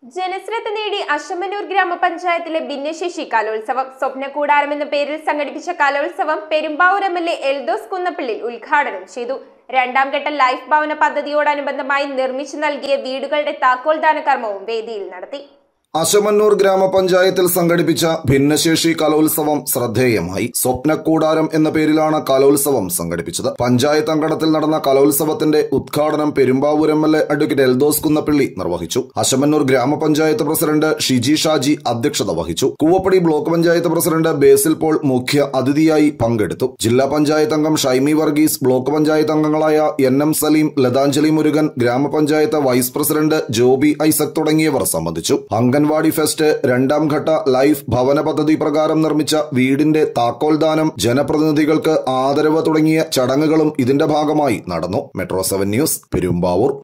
ജനശ്രദ്ധ നേടി അശമനൂർ ഗ്രാമപഞ്ചായത്തിലെ ഭിന്നശേഷി കലോത്സവം സ്വപ്നകൂടാരം എന്ന പേരിൽ സംഘടിപ്പിച്ച കലോത്സവം Perumbavoor M L A Eldhose Kunnappillil ഉദ്ഘാടനം ചെയ്തു രണ്ടാം ഘട്ട ലൈഫ് ഭവന പദ്ധതിയോടനുബന്ധമായി നിർമ്മിച്ചു നൽകിയ വീടുകളുടെ താക്കോൽദാന കർമ്മവും വേദിയിൽ നടത്തി അശമന്നൂർ ഗ്രാമപഞ്ചായത്തിൽ സംഘടിപ്പിച്ച ഭിന്നശേഷി കലോത്സവം ശ്രദ്ധേയമായി സ്വപ്നക്കൂടാരം എന്ന പേരിലാണ് കലോത്സവം സംഘടിപ്പിച്ചത് പഞ്ചായത്ത് അങ്കണത്തിൽ നടന്ന കലോത്സവത്തിന്റെ ഉദ്ഘാടനം Perumbavoor M L A advocate Eldhose Kunnappilly നിർവഹിച്ചു അശമന്നൂർ ഗ്രാമപഞ്ചായത്ത് പ്രസിഡന്റ് ഷിജി ഷാജി അധ്യക്ഷത വഹിച്ചു കൂവപ്പടി ബ്ലോക്ക് പഞ്ചായത്ത് പ്രസിഡന്റ് ബേസിൽ പോൾ മുഖ്യ അതിഥിയായി പങ്കെടുത്തു ജില്ലാ പഞ്ചായത്ത് അംഗം ഷൈമി വർഗീസ് ബ്ലോക്ക് പഞ്ചായത്ത് അംഗങ്ങളായ എൻ എം സലീം ലതാഞ്ജലി മുരുകൻ ഗ്രാമപഞ്ചായത്ത് വൈസ് പ്രസിഡന്റ് ജോബി ഐസക് തുടങ്ങിയവർ സംബന്ധിച്ചു അംഗൻവാടി ഫെസ്റ്റ് രണ്ടാം ഘട്ട ലൈഫ് ഭവന പദ്ധതി പ്രകാരം നിർമ്മിച്ച വീടിന്റെ താക്കോൽദാനം ജനപ്രതിനിധികൾക്ക് ആദരവ് തുടങ്ങിയ ചടങ്ങുകളും ഇതിന്റെ ഭാഗമായി നടന്നു മെട്രോ സെവൻ ന്യൂസ് പെരുമ്പാവൂർ